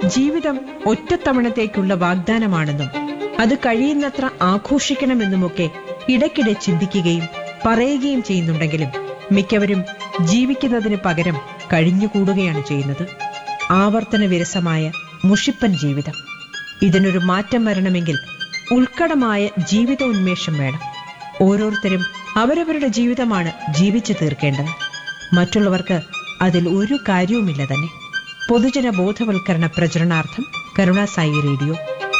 ജീവിതം ഒറ്റത്തവണത്തേക്കുള്ള വാഗ്ദാനമാണെന്നും അത് കഴിയുന്നത്ര ആഘോഷിക്കണമെന്നുമൊക്കെ ഇടയ്ക്കിടെ ചിന്തിക്കുകയും പറയുകയും ചെയ്യുന്നുണ്ടെങ്കിലും മിക്കവരും ജീവിക്കുന്നതിന് പകരം കഴിഞ്ഞുകൂടുകയാണ് ചെയ്യുന്നത് ആവർത്തന വിരസമായ മുഷിപ്പൻ ജീവിതം ഇതിനൊരു മാറ്റം വരണമെങ്കിൽ ഉത്കടമായ ജീവിത ഉന്മേഷം വേണം ഓരോരുത്തരും അവരവരുടെ ജീവിതമാണ് ജീവിച്ചു തീർക്കേണ്ടത് മറ്റുള്ളവർക്ക് അതിൽ ഒരു കാര്യവുമില്ല തന്നെ പൊതുജന ബോധവൽക്കരണ പ്രചരണാർത്ഥം കരുണാസായി റേഡിയോ